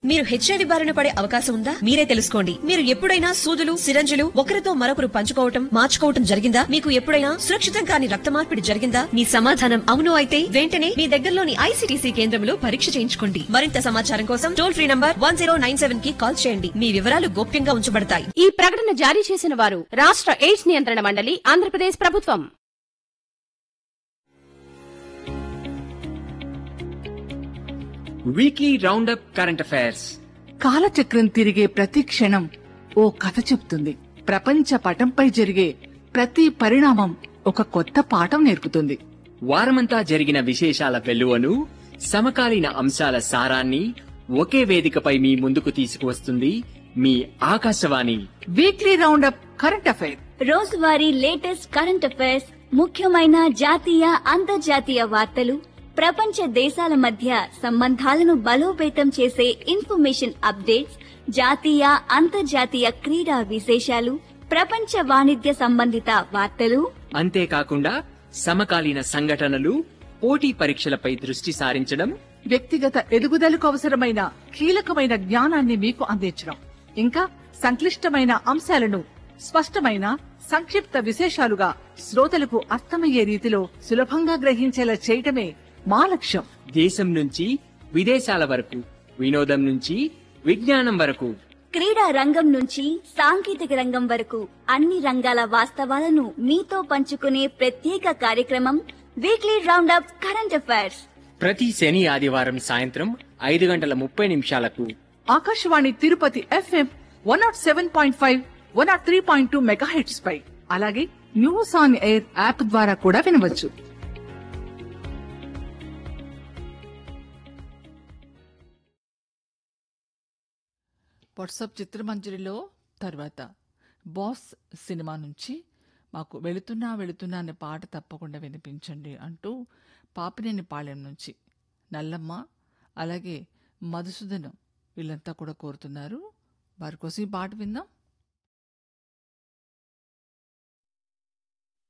మీరు హెచ్ఐవి బారిన పడే అవకాశం ఉందా మీరే తెలుసుకోండి మీరు ఎప్పుడైనా సూదులు సిరంజులు ఒకరితో మరొకరు పంచుకోవటం మార్చుకోవటం జరిగిందా మీకు ఎప్పుడైనా సురక్షితం కాని రక్త మార్పిడి జరిగిందా మీ సమాధానం అవును అయితే వెంటనే మీ దగ్గరలోని ఐసీటీసీ కేంద్రంలో పరీక్ష చేయించుకోండి మరింత సమాచారం కోసం టోల్ ఫ్రీ నంబర్ వన్ కి కాల్ చేయండి మీ వివరాలు గోప్యంగా ఉంచబడతాయి ఈ ప్రకటన జారీ చేసిన వారు రాష్ట్ర ఎయిడ్స్ నియంత్రణ మండలి ఆంధ్రప్రదేశ్ ప్రభుత్వం వీక్లీ రౌండప్ కరెంట్ అఫైర్స్ కాలచక్రం తిరిగే ప్రతి క్షణం ఓ కథ చెప్తుంది ప్రపంచ పటంపై జరిగే ప్రతి పరిణామం ఒక కొత్త పాఠం నేర్పుతుంది వారమంతా జరిగిన విశేషాల వెలువను సమకాలీన అంశాల సారాన్ని ఒకే వేదికపై మీ ముందుకు తీసుకువస్తుంది మీ Akashvani weekly roundup current affair రోజువారీ లేటెస్ట్ కరెంట్ అఫైర్స్ ముఖ్యమైన జాతీయ అంతర్జాతీయ వార్తలు ప్రపంచ దేశాల మధ్య సంబంధాలను బలోపేతం చేసే ఇన్ఫర్మేషన్ అప్డేట్స్ జాతీయ అంతర్జాతీయ క్రీడా విశేషాలు ప్రపంచ వాణిజ్య సంబంధిత వార్తలు అంతేకాకుండా సమకాలీన సంఘటనలు పోటీ పరీక్షలపై దృష్టి సారించడం వ్యక్తిగత ఎదుగుదలకు అవసరమైన కీలకమైన జ్ఞానాన్ని మీకు అందించడం ఇంకా సంక్లిష్టమైన అంశాలను స్పష్టమైన సంక్షిప్త విశేషాలుగా శ్రోతలకు అర్థమయ్యే రీతిలో సులభంగా గ్రహించేలా చేయటమే మా లక్ష్యం దేశం నుంచి విదేశాల వరకు వినోదం నుంచి విజ్ఞానం వరకు క్రీడా రంగం నుంచి సాంకేతిక రంగం వరకు అన్ని రంగాల వాస్తవాలను మీతో పంచుకునే ప్రత్యేక కార్యక్రమం వీక్లీ రౌండప్ కరెంట్ అఫైర్స్ ప్రతి శని ఆదివారం సాయంత్రం ఐదు గంటల ముప్పై నిమిషాలకు Akashvani Tirupati FM one nought seven point five one nought three point two mega heads పై అలాగే న్యూస్ ఆన్ ఎయిర్ యాప్ ద్వారా కూడా వినవచ్చు వాట్సాప్ చిత్రమంజరిలో తర్వాత బాస్ సినిమా నుంచి మాకు వెళుతున్నా వెళుతున్నా అనే పాట తప్పకుండా వినిపించండి అంటూ పాపినేని పాలెం నుంచి నల్లమ్మ అలాగే మధుసూదనం వీళ్ళంతా కూడా కోరుతున్నారు వారి కోసం ఈ పాట విందాం